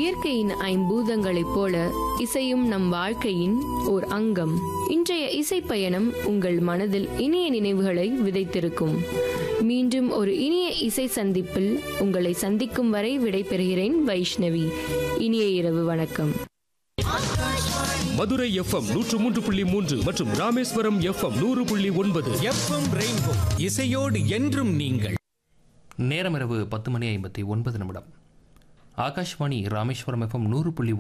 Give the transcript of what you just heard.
இயற்கையின் ஐம்பூதங்களைப் போல இசையும் நம் வாழ்க்கையின் ஓர் அங்கம் இன்றைய இசை பயணம் உங்கள் மனதில் இனிய நினைவுகளை விதைத்திருக்கும் மீண்டும் ஒரு இனிய இசை சந்திப்பில் உங்களை சந்திக்கும் வரை விடைபெறுகிறேன் வைஷ்ணவி இனிய இரவு வணக்கம் மதுரை எஃப்எம் நூற்று மூன்று புள்ளி மூன்று மற்றும் ராமேஸ்வரம் எஃப்எம் நூறு புள்ளி ஒன்பது எஃப்எம் ரெயின்போ இசையோடு என்றும் நீங்கள் நேரம் இரவு பத்து மணி ஐம்பத்தி ஒன்பது நிமிடம் ஆகாஷ்வாணி ராமேஸ்வரம் எஃப்எம் நூறு புள்ளி